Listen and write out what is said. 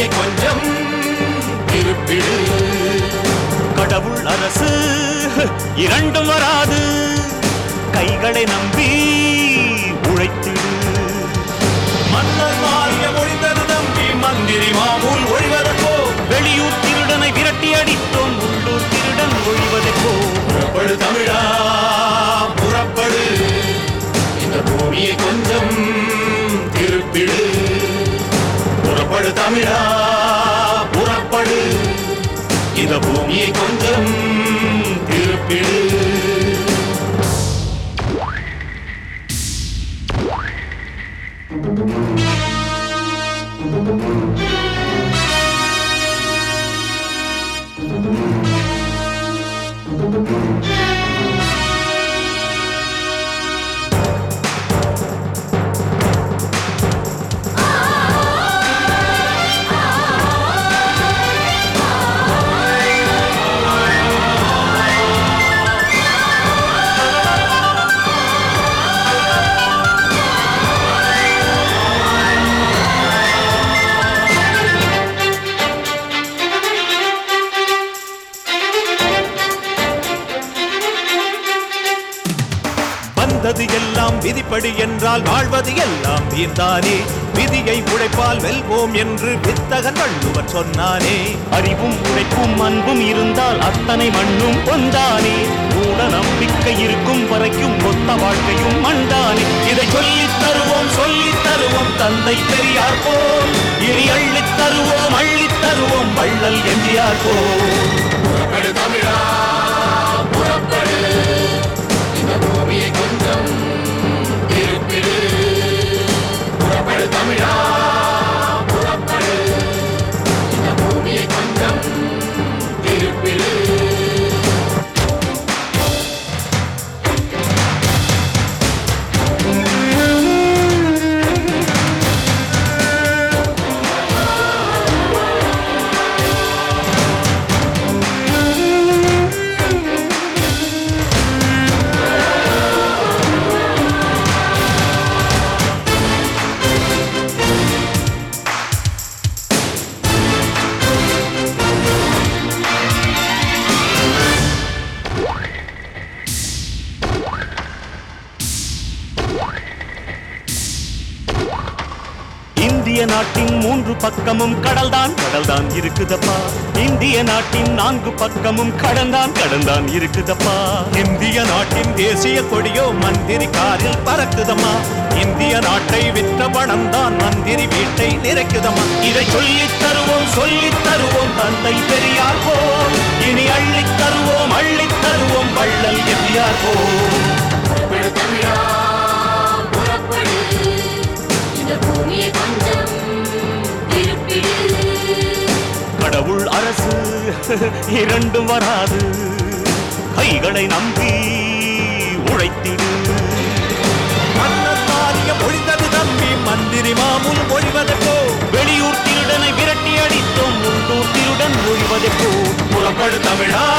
பூமியை கொஞ்சம் திருப்பிடு கடவுள் அரசு இரண்டும் வராது கைகளை நம்பி உழைத்திடு மன்னர் மாறிய முடிந்தது நம்பி மந்திரி மாமூல் ஒழிவதற்கோ வெளியூர் திருடனை விரட்டி அடித்தோம் உள்ளூர் திருடன் ஒழிவதற்கோ புறப்படு தமிழா புறப்படு இந்த பூமியை கொஞ்சம் திருப்பிடு புறப்படு தமிழா புறப்படு இந்த பூமியை கொஞ்சம் திருப்பிடு வந்தது எல்லாம் விதிப்படி என்றால் வாழ்வது எல்லாம் வீர்தானே விதியை உழைப்பால் வெல்வோம் என்று வித்தகன் வள்ளுவர் சொன்னானே அறிவும் உழைப்பும் அன்பும் இருந்தால் அத்தனை மண்ணும் ஒன்றானே மூட நம்பிக்கை இருக்கும் வரைக்கும் மொத்த வாழ்க்கையும் மண்டானே இதை சொல்லித் தருவோம் சொல்லித் தருவோம் தந்தை பெரியார் போல் இனி அள்ளித் தருவோம் அள்ளித் தருவோம் வள்ளல் எம்ஜிஆர் போல் புறப்படு தமிழா புறப்படு இந்த பூமியை கொஞ்சம் திருப்பிடு புறப்படு தமிழா புறப்படு இந்த பூமியை கொஞ்சம் திருப்பிடு இந்திய நாட்டின் மூன்று பக்கமும் கடல்தான் கடல்தான் இருக்குதப்பா இந்திய நாட்டின் நான்கு பக்கமும் கடல்தான் கடல்தான் இருக்குதப்பா இந்திய நாட்டின் தேசிய கொடியோ மந்திரி காரில் பறக்குதம்மா இந்திய நாட்டை விற்ற பணம் தான் மந்திரி வீட்டை நிறைக்குதம்மா இதை சொல்லித் தருவோம் சொல்லித் தருவோம் தந்தை பெரியார் போல் இனி அள்ளித் தருவோம் அள்ளித் தருவோம் வள்ளல் எம்ஜிஆர் போல் புறப்படு தமிழா புறப்படு இந்த பூமியை கொஞ்சம் திருப்பிடு கடவுள் அரசு இரண்டும் வராது கைகளை நம்பி உழைத்திடு மன்னர் மாறிய ஒழிந்தது நம்பி மந்திரி மாமூல் ஒழிவதற்கோ வெளியூர் திருடனை விரட்டி அடித்தோம் உள்ளூர் திருடன் ஒழிவதற்கோ புறப்படு தமிழா